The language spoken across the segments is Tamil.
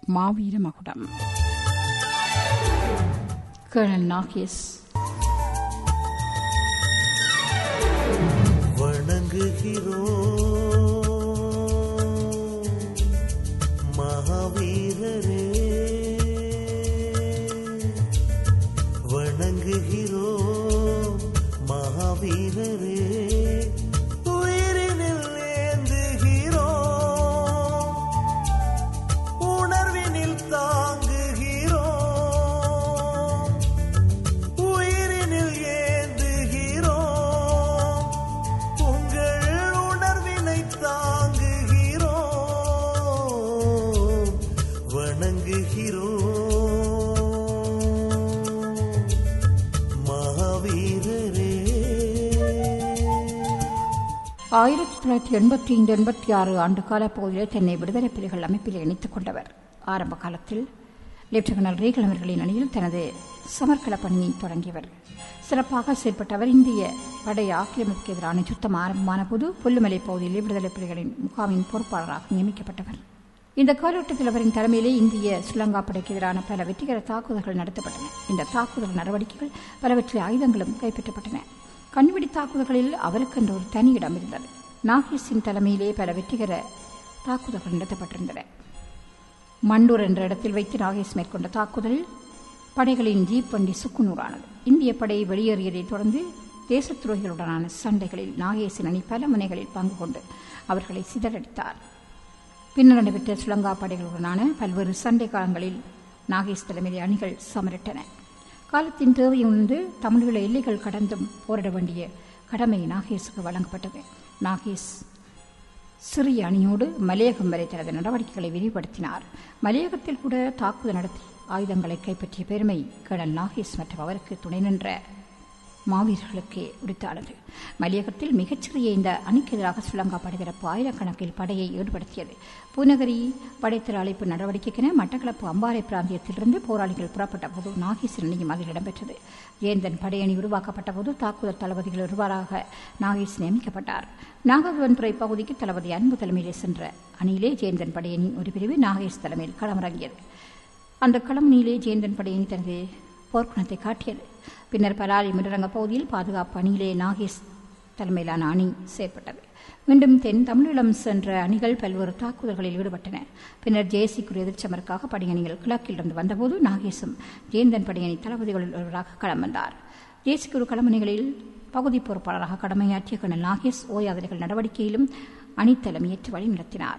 மாவீர மகுடம் கர்னல் நாகேஷ் வணங்குகிறோம் மகாவீரரே வணங்குகிறோம் மகாவீரரே உயிரினில் ஏந்துகிறோம் உணர்வினில் தாங்குகிறோம் உயிரினில் ஏந்துகிறோம் உங்கள் உணர்வினை தாங்குகிறோம் வணங்குகிறோம் மகாவீரரே ஆயிரத்தி தொள்ளாயிரத்தி எண்பத்தி ஐந்து எண்பத்தி ஆறு ஆண்டு கால பகுதியில் தென்னை விடுதலை புலிகள் அமைப்பில் இணைத்துக் கொண்டவர் ஆரம்ப காலத்தில் லெப்டினல் ரீகல் அவர்களின் அணியில் தனது சமர்க்கள பணியை தொடங்கியவர் சிறப்பாக செயல்பட்டவர் இந்திய படை ஆக்கிரமிப்புக்கு எதிரான யுத்தம் ஆரம்பமான போது புல்லுமலை பகுதியில் விடுதலை புலிகளின் முகாமின் பொறுப்பாளராக நியமிக்கப்பட்டவர் இந்த காலகட்டத்தில் அவரின் தலைமையிலே இந்திய ஸ்ரீலங்கா படைக்கு எதிரான பல வெற்றிகர தாக்குதல்கள் நடத்தப்பட்டன இந்த தாக்குதல் நடவடிக்கைகள் பலவற்றை ஆயுதங்களும் கைப்பற்றப்பட்டன கண்பிடி தாக்குதல்களில் அவருக்கென்று ஒரு தனி இடம் இருந்தது நாகேஷின் தலைமையிலே பல வெற்றிகர தாக்குதல்கள் நடத்தப்பட்டிருந்தன மண்டூர் என்ற இடத்தில் வைத்து நாகேஷ் மேற்கொண்ட தாக்குதலில் படைகளின் ஜீப் வண்டி சுக்குநூறானது இந்திய படை வெளியேறியதைத் தொடர்ந்து தேசத்துரோகிகளுடனான சண்டைகளில் நாகேஷின் அணி பல முனைகளில் பங்கு கொண்டு அவர்களை சிதறடித்தார் பின்னர் நடைபெற்ற ஸ்ரீலங்கா படைகளுடனான பல்வேறு சண்டை காலங்களில் நாகேஷ் தலைமையிலே அணிகள் சமரிட்டன காலத்தின் தேவையை உணர்ந்து தமிழீழ எல்லைகள் கடந்தும் போரிட வேண்டிய கடமை நாகேஷுக்கு வழங்கப்பட்டது நாகேஷ் சிறிய அணியோடு மலையகம் வரை தனது நடவடிக்கைகளை விரிவுபடுத்தினார் மலையகத்தில் கூட தாக்குதல் நடத்தி ஆயுதங்களை கைப்பற்றிய பெருமை கர்னல் நாகேஷ் மற்றும் அவருக்கு துணை நின்ற மாவீரர்களுக்கே உரித்தானது மலையகத்தில் மிகச்சிறிய இந்த அணிக்கு எதிராக ஸ்ரீலங்கா படைத்தரப்பு ஆயிரக்கணக்கில் படையை ஈடுபடுத்தியது பூநகரி படைத்தர அழைப்பு நடவடிக்கைக்கென மட்டக்களப்பு அம்பாறை பிராந்தியத்திலிருந்து போராளிகள் புறப்பட்ட போது நாகேசன் அணியும் அதில் இடம்பெற்றது ஜேந்தன் படையணி உருவாக்கப்பட்ட போது தாக்குதல் தளபதிகள் ஒருவராக நாகேஷ் நியமிக்கப்பட்டார் நாகவன்துறை பகுதிக்கு தளபதி அன்பு தலைமையிலே சென்ற அணியிலே ஜேந்தன் படையணியின் ஒரு பிரிவு நாகேஷ் தலைமையில் களமிறங்கியது அந்த களமணியிலே ஜேந்தன் படையணி தனது போர்க்குணத்தை காட்டியது பின்னர் பலாலி மிடரங்க பகுதியில் பாதுகாப்பு அணியிலே நாகேஷ் தலைமையிலான அணி செயற்பட்டது மீண்டும் தென் தமிழீழம் சென்ற அணிகள் பல்வேறு தாக்குதல்களில் ஈடுபட்டன பின்னர் ஜேசிக்குரிய எதிர்ச்சமருக்காக படையணிகள் கிழக்கிலிருந்து வந்தபோது நாகேஷும் ஜேந்தன் படையணி தளபதிகளில் ஒருவராக களம் வந்தார் ஜேசிக்குரு களமணிகளில் பகுதி பொறுப்பாளராக கடமையாற்றிய கர்னல் நாகேஷ் ஓயாதல்கள் நடவடிக்கையிலும் அணித்தலைமையேற்று வழி நடத்தினார்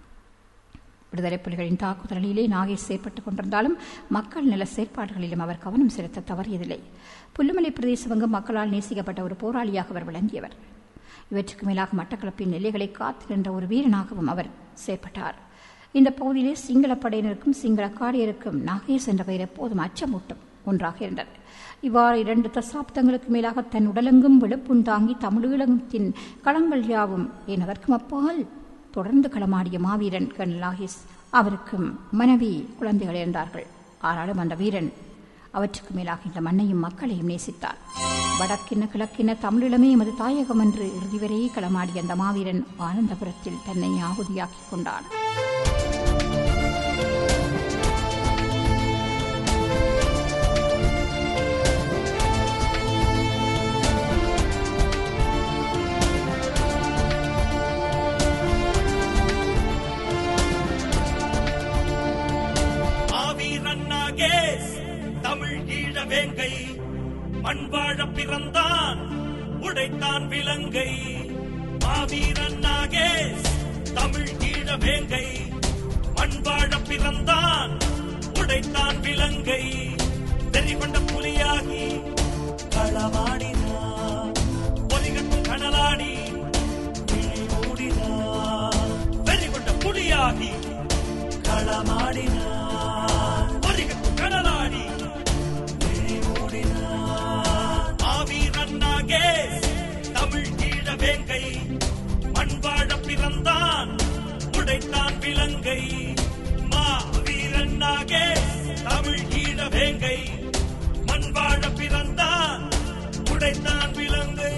விடுதலை புலிகளின் தாக்குதலிலே நாகேஷ் செயற்பட்டுக் கொண்டிருந்தாலும் மக்கள் நல செயற்பாடுகளிலும் அவர் கவனம் செலுத்த தவறியதில்லை புல்லுமலை பிரதேசவங்கம் மக்களால் நேசிக்கப்பட்ட ஒரு போராளியாக அவர் விளங்கியவர் இவற்றுக்கு மேலாக மட்டக்களப்பின் எல்லைகளை காத்து நின்ற ஒரு வீரனாகவும் அவர் செயற்பட்டார் இந்த பகுதியிலே சிங்கள படையினருக்கும் சிங்கள காடியருக்கும் நாகேஷ் என்ற பெயர் எப்போதும் அச்சமூட்டும் ஒன்றாக இருந்தது இவ்வாறு இரண்டு தசாப்தங்களுக்கு மேலாக தன் உடலெங்கும் விழுப்புண் தாங்கி தமிழீழத்தின் களங்கள் யாவும் ஏன் அதற்கும் அப்பால் தொடர்ந்து களமாடிய மாவீரன் கர்னல் நாகேஷ் அவருக்கும் மனைவி குழந்தைகள் இருந்தார்கள் ஆனாலும் அந்த வீரன் அவற்றுக்கு மேலாக இந்த மண்ணையும் மக்களையும் நேசித்தார் வடக்கின கிழக்கின தமிழிலமே எமது தாயகம் என்று இறுதி வரை களமாடிய அந்த மாவீரன் ஆனந்தபுரத்தில் தன்னை ஆகுதியாக்கிக் கொண்டான் ஆவீரன் நாகேஷ் தமிழ் ஈழ வேங்கை மண்வாழ பிறந்தான் உடைத்தான் விலங்கை ஆவீரன் நாகேஷ் தமிழ் ஈழ வேங்கை மண்வாழ பிறந்தான் உடைத்தான் விலங்கை வெறி கொண்ட புலியாகி களமாடினார் பொலிகட்டும் கனலாடி விழி மூடினார் வெறி கொண்ட புலியாகி களமாடினார் பொலிகட்டும் கனலாடி விழி மூடினார் ஆவீரன் நாகேஷ் தமிழ் ஈழ வேங்கை மண்வாழ பிறந்தான் உடைத்தான் விலங்கை மா வீரன் நாகேஷ் தமிழ் ஈழ வேங்கை மண்வாழ பிறந்தான் உடைத்தான் விலங்கை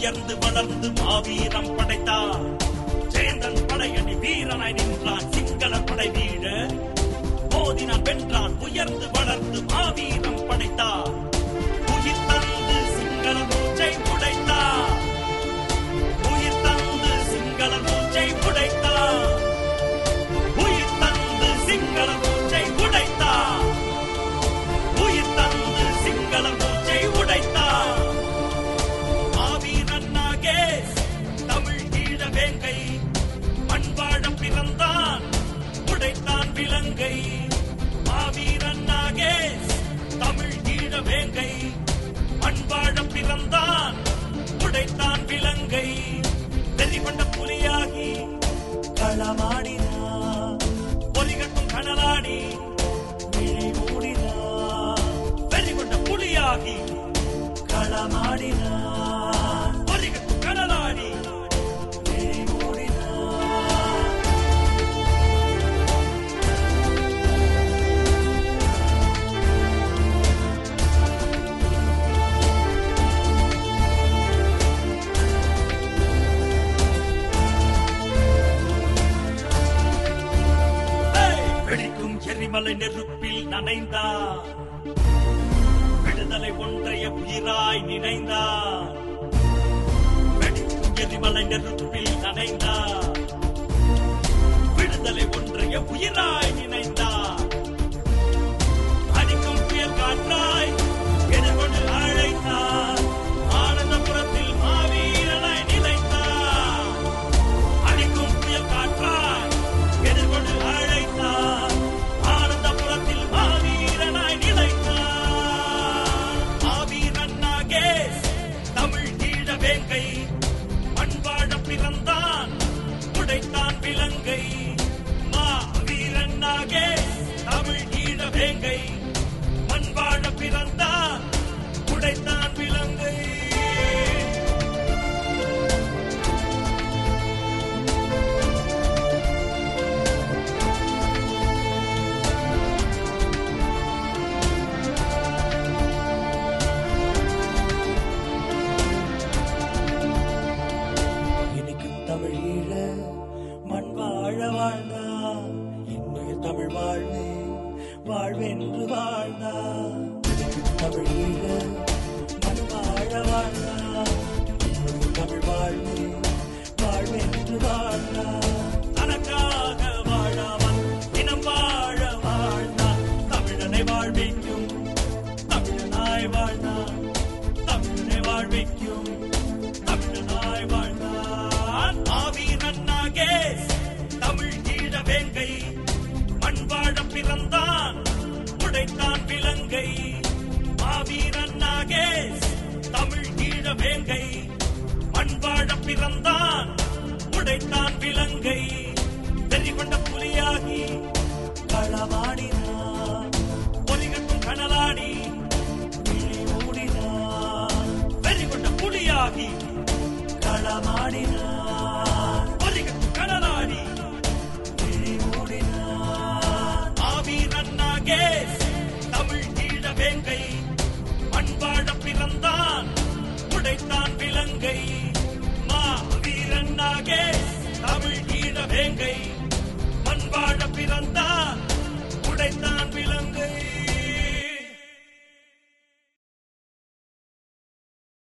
உயர்ந்து வளர்ந்து மாவீரம் படைத்தார் சேந்தன் படையணி வீரனாய் நின்றான் சிங்கள படை வீழ மோதினான் வென்றான் உயர்ந்து வளர்ந்து மாவீரம் படைத்தார் உயிர் தந்து சிங்கள மூச்சை உடைத்தார் உயிர் தந்து சிங்கள மூச்சை உடைத்தார் உயிர் தந்து சிங்கள மூச்சை உடைத்தார் உயிர் தந்து சிங்கள மூச்சை உடைத்தார் மாவீரன் நாகேஷ் தமிழ் ஈழ வேங்கை மண்வாழ பிறந்தான் உடைத்தான் விலங்கை மாவீரன் நாகேஷ் தமிழ் ஈழ வேங்கை மண்வாழ பிறந்தான் உடைத்தான் விலங்கை வெறி கொண்ட புலியாகி களமாடினான் பொலிகட்டும் கனலாடி விழி மூடினான் வெறி கொண்ட புலியாகி களமாடினான் பொலிகட்டும் கனலாடி விழி மூடினான் ஏய்! வெடிக்கும் எரிமலை நெருப்பில் நனைந்தார் விடுதலை ஒன்றைய உயிராய் நினைந்தார் வெடிக்கும் எரிமலை நெருப்பில் நனைந்தார் விடுதலை ஒன்றைய உயிராய் நினைந்தார் அடிக்கும் புயல் காற்றாய் எதிர்கொண்டு அழைத்தார் ஆனந்தபுரத்தில் மாவீரனாய் நிலைத்தார் அடிக்கும் புயல் காற்றாய் எதிர்கொண்டு அழைத்தார் ஆனந்தபுரத்தில் மாவீரனாய் நிலைத்தார் மாவீரன் நாகேஷ் தமிழ் ஈழ வேங்கை மண்வாழ பிறந்தான் உடைத்தான் விலங்கை மாவீரன் நாகேஷ் தமிழ் ஈழ வேங்கை மண்வாழ பிறந்தான் உடைத்தான் விலங்கை இனிக்கும் தமிழ் ஈழ மண் வாழ வாழ்ந்தா இன்னுயிர் தமிழ் வாழ்வே வாழ்வென்று வாழ்ந்தா இனிக்கும் தமிழ் ஈழ மண் வாழ வாழ்ந்தா இன்னுயிர் தமிழ் வாழ்வே வாழ்வென்று வாழ்ந்தா தனக்காக வாழாமல் இனம் வாழ வாழ்ந்தான் தமிழனை வாழ்விக்கும் தமிழனாய் வாழ்ந்தான் தமிழனை வாழ்விக்கும் தமிழனாய் வாழ்ந்தான் ஆவீரன் நாகேஷ் தமிழ் ஈழ வேங்கை மண் வாழ பிறந்தான் உடைத்தான் விலங்கை மாவீரன் நாகேஷ் தமிழ் ஈழ வேங்கை மண் வாழ பிறந்தான் உடைத்தான் விலங்கை வெறி கொண்ட புலியாகி களமாடினான் பொலிகட்டும் கனலாடி விழி மூடினான் வெறி கொண்ட புலியாகி களமாடினான் பொலிகட்டும் கனலாடி விழி மூடினான் ஆவீரன் நாகேஷ் தமிழ் ஈழ வேங்கை மண்வாழ பிறந்தான் உடைத்தான் விலங்கை மாவீரன் நாகேஷ் தமிழ் ஈழ வேங்கை மண்வாழ பிறந்தான் உடைத்தான் விலங்கை